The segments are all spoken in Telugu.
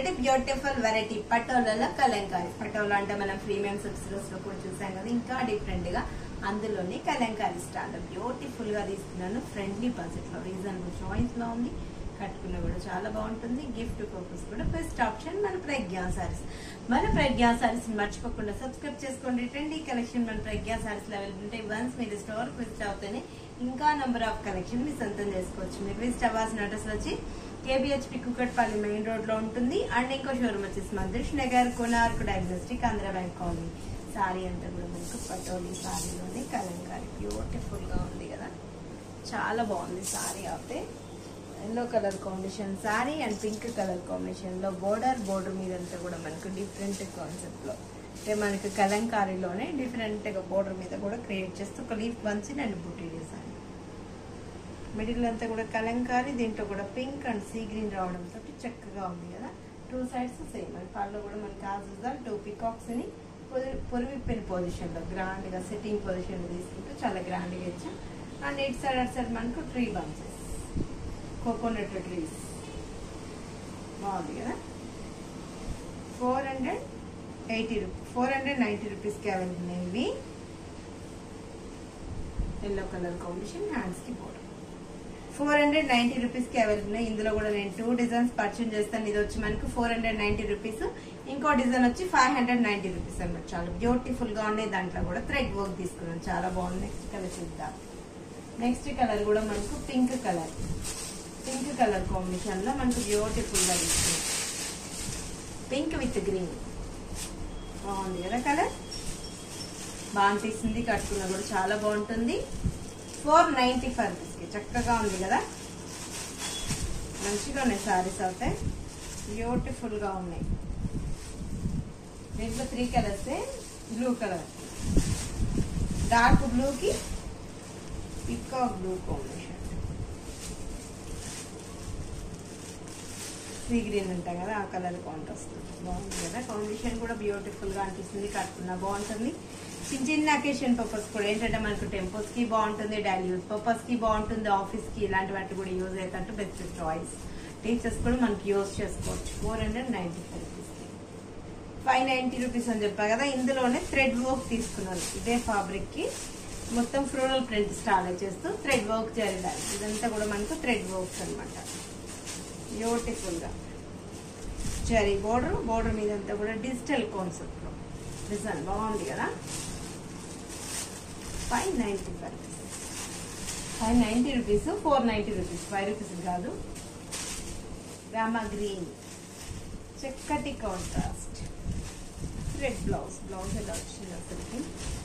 వెరైటీ బ్యూటిఫుల్ వెరైటీ పటోలలో కలంకారీ పటోలా అంటే మనం ప్రీమియం సబ్సిడీస్ లో కూడా చూసాం కదా ఇంకా డిఫరెంట్ గా అందులోనే కలంకారీ స్టాండ్ బ్యూటిఫుల్ గా తీసుకున్నాను ఫ్రెండ్లీ బడ్జెట్ లో రీజనబుల్ చాయిస్ లో ఉంది కట్టుకున్న కూడా చాలా బాగుంటుంది గిఫ్ట్ పర్పస్ కూడా బెస్ట్ ఆప్షన్ మన ప్రజ్ఞా సారీస్ మన ప్రజ్ఞా సారీస్ మర్చిపోకుండా సబ్స్క్రైబ్ చేసుకోండి ట్రెండీ కలెక్షన్ మన ప్రజ్ఞా సారీస్ లో అవైలబుల్ ఉంటాయి వన్స్ మీరు స్టోర్ విజిట్ అవుతేనే ఇంకా నంబర్ ఆఫ్ కలెక్షన్ మీ సొంతం చేసుకోవచ్చు మీరు విజిట్ అవ్వాల్సిన అడ్రస్ వచ్చి కేబిహెచ్పి కుకట్పల్లి మెయిన్ రోడ్ లో ఉంటుంది అండ్ ఇంకో షోరూమ్ వచ్చేసి మధుష్ నగర్ Konark diagnostic Andhra bank colony saree అంతా కూడా మనకు పటోలి సారీలోని కలంకారీ బ్యూటిఫుల్ గా ఉంది కదా చాలా బాగుంది సారీ అయితే yellow colour combination saree and pink colour combination లో బోర్డర్ బోర్డర్ మీద అంతా కూడా మనకు డిఫరెంట్ కాన్సెప్ట్ లో అంటే మనకి కలంకారీలోనే డిఫరెంట్ గా బోర్డర్ మీద కూడా క్రియేట్ చేస్తూ ఒక లీఫ్ వంచి అండ్ బుట్టి డిజైన్ మిడిల్ అంతా కూడా కలంకారీ దీంట్లో కూడా పింక్ అండ్ సీ గ్రీన్ రావడంతో చక్కగా ఉంది కదా టూ సైడ్స్ సేమ్ అండ్ పళ్ళు కూడా మనకి ఆజుగా టూ పికాక్స్ ని పొరివిప్పిన పొజిషన్ లో గ్రాండ్ గా సెట్టింగ్ పొజిషన్ లో తీసుకుంటూ చాలా గ్రాండ్ గా ఇచ్చాం and it side at side మనకు ట్రీ బంచెస్ కోకోనట్ ట్రీస్ బాగుంది కదా four hundred eighty rupees four hundred ninety రూపీస్కి అవైలబుల్ ఇవి ఎల్లో కలర్ కాంబినేషన్ హ్యాండ్స్కి border four hundred ninety rupees కి అవైలబుల్ ఉన్నాయి ఇందులో కూడా నేను టూ డిజైన్స్ పర్చేజ్ చేస్తాను ఇది వచ్చి మనకు ఫోర్ హండ్రెడ్ నైన్టీ రూపీస్ ఇంకో డిజైన్ వచ్చి ఫైవ్ హండ్రెడ్ నైన్టీ రూపీస్ అనమాట చాలా బ్యూటిఫుల్ గా ఉన్నాయి దాంట్లో కూడా థ్రెడ్ వర్క్ తీసుకున్నాను చాలా బాగుంది నెక్స్ట్ కలర్ చూద్దాం నెక్స్ట్ కలర్ కూడా మనకు pink colour pink colour combination లో మనకు బ్యూటిఫుల్ గా తీసుకున్నాం పింక్ విత్ గ్రీన్ బాగుంది కదా కలర్ బాగా అనిపిస్తుంది కట్టుకున్నా కూడా చాలా బాగుంటుంది ఫోర్ నైన్టీ ఫైవ్ రూపీస్కి చక్కగా ఉంది కదా మంచిగా ఉన్నాయి సారీస్ అయితే బ్యూటిఫుల్గా ఉన్నాయి దీంట్లో three colours blue colour dark బ్లూకి peacock blue combination sea green ఉంటాయి కదా ఆ కలర్ కాంట్రాస్ట్ బాగుంది కదా కాంబినేషన్ కూడా బ్యూటిఫుల్ గా అనిపిస్తుంది కట్టుకున్నా బాగుంటుంది చిన్న చిన్న అకేషన్ పర్పస్ కూడా ఏంటంటే మనకు టెంపుల్స్ కి బాగుంటుంది డైలీ యూజ్ పర్పస్ కి బాగుంటుంది ఆఫీస్ కి ఇలాంటి వాటి కూడా యూజ్ అవుతుంటే బెస్ట్ చాయిస్ టీచర్స్ కూడా మనకి యూజ్ చేసుకోవచ్చు four hundred ninety five rupees five ninety rupees అని చెప్పా కదా ఇందులోనే థ్రెడ్ వర్క్ తీసుకున్నాను ఇదే ఫ్యాబ్రిక్ కి మొత్తం ఫ్లోరల్ ప్రింట్ స్టార్ట్ చేస్తూ థ్రెడ్ వర్క్ జరిగాలి ఇదంతా కూడా మనకు థ్రెడ్ వర్క్స్ అనమాట బ్యూటిఫుల్ గా జరీ బోర్డర్ బోర్డర్ మీద అంతా కూడా డిజిటల్ కాన్సెప్ట్ లో డిజైన్ బాగుంది కదా five ninety five five ninety rupees four ninety rupees five rupees కాదు రామా గ్రీన్ చక్కటి కాంట్రాస్ట్ రెడ్ బ్లౌజ్ బ్లౌజ్ ఎలా వచ్చింది అసలుకి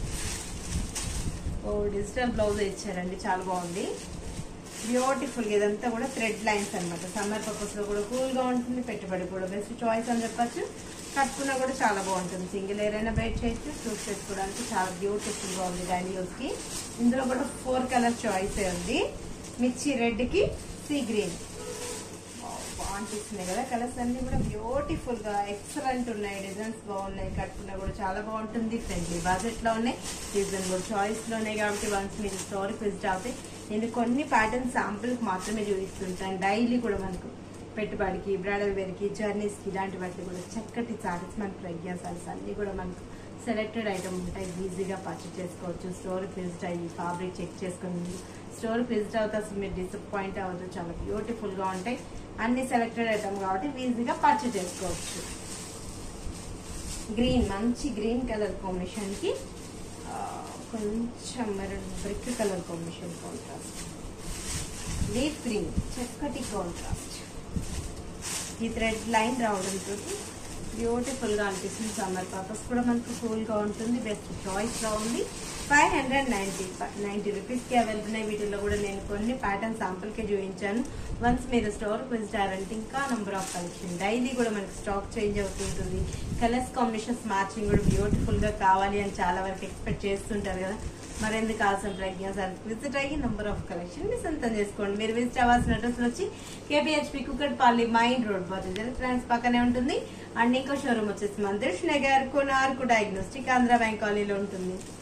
ఓ డిజిటల్ బ్లౌజ్ ఇచ్చారండి చాలా బాగుంది బ్యూటిఫుల్ ఇదంతా కూడా థ్రెడ్ లైన్స్ అనమాట సమ్మర్ పర్పస్ లో కూడా కూల్ గా ఉంటుంది పెట్టుబడి కూడా బెస్ట్ చాయిస్ అని చెప్పొచ్చు కట్టుకున్నా కూడా చాలా బాగుంటుంది సింగిల్ ఏదైనా బయట చేయొచ్చు చూస్ చేసుకోవడానికి చాలా బ్యూటిఫుల్ గా ఉంది డైలీ యూస్ కి ఇందులో కూడా ఫోర్ కలర్ చాయిస్ ఉంది మిర్చి రెడ్ కి సీ గ్రీన్ బాగుంటుంది కదా కలర్స్ అన్ని కూడా బ్యూటిఫుల్ గా ఎక్సలెంట్ ఉన్నాయి డిజైన్స్ బాగున్నాయి కట్టుకున్నా కూడా చాలా బాగుంటుంది ఫ్రెండ్లీ బడ్జెట్ లో ఉన్నాయి రీజనబుల్ చాయిస్ లో ఉన్నాయి కాబట్టి వన్స్ మీరు స్టోర్ విజిట్ అవుతాయి నేను కొన్ని ప్యాటర్న్ శాంపుల్ మాత్రమే చూపిస్తుంటాను డైలీ కూడా మనకు పెట్టుబడికి బ్రైడల్ వేర్ కి జర్నీస్ కి ఇలాంటి వాటికి కూడా చక్కటి సారీస్ మనకు ప్రజ్ఞా సారీస్ అన్ని కూడా మనకు సెలెక్టెడ్ ఐటమ్ ఉంటాయి ఈజీగా పర్చేస్ చేసుకోవచ్చు స్టోర్ విజిట్ అయ్యి ఫ్యాబ్రిక్ చెక్ చేసుకుని స్టోర్ విజిట్ అవుతా అసలు మీరు డిసప్పాయింట్ అవ్వద్దు చాలా బ్యూటిఫుల్ గా ఉంటాయి అన్ని సెలెక్టెడ్ ఐటమ్ కాబట్టి ఈజీగా పర్చేస్ చేసుకోవచ్చు గ్రీన్ మంచి గ్రీన్ కలర్ కాంబినేషన్ కి ఆ, కొంచెం maroon brick colour combination contrast leaf green చక్కటి కాంట్రాస్ట్ ఈ థ్రెడ్ లైన్ రావడంతో బ్యూటిఫుల్ గా అనిపిస్తుంది సమ్మర్ పర్పస్ కూడా మనకు కూల్ గా ఉంటుంది బెస్ట్ చాయిస్ గా ఉంది five hundred ninety ninety rupees కి అవైలబుల్ ఉన్నాయి వీటిల్లో కూడా నేను కొన్ని ప్యాటర్న్ శాంపుల్ కి చూపించాను వన్స్ మీరు స్టోర్ విజిట్ అయ్యారంటే ఇంకా నంబర్ ఆఫ్ కలెక్షన్ డైలీ కూడా మనకి స్టాక్ చేంజ్ అవుతుంటుంది కలర్స్ కాంబినేషన్స్ మ్యాచింగ్ కూడా బ్యూటిఫుల్ గా కావాలి అని చాలా వరకు ఎక్స్పెక్ట్ చేస్తుంటారు కదా మరెందుకు కావాల్సిన ప్రజ్ఞ సార్ విజిట్ అయ్యి నంబర్ ఆఫ్ కలెక్షన్ మీ సొంతం చేసుకోండి మీరు విజిట్ అవ్వాల్సిన అడ్రస్ వచ్చి కేపీహెచ్పి కుక్కట్పల్లి మైన్ రోడ్ బజార్ ట్రాన్స్ పక్కనే ఉంటుంది అండ్ ఇంకో షోరూమ్ వచ్చేసి మందిర్ నగర్ కోనార్కు డయాగ్నోస్టిక్ ఆంధ్ర బ్యాంక్ కాలనీలో ఉంటుంది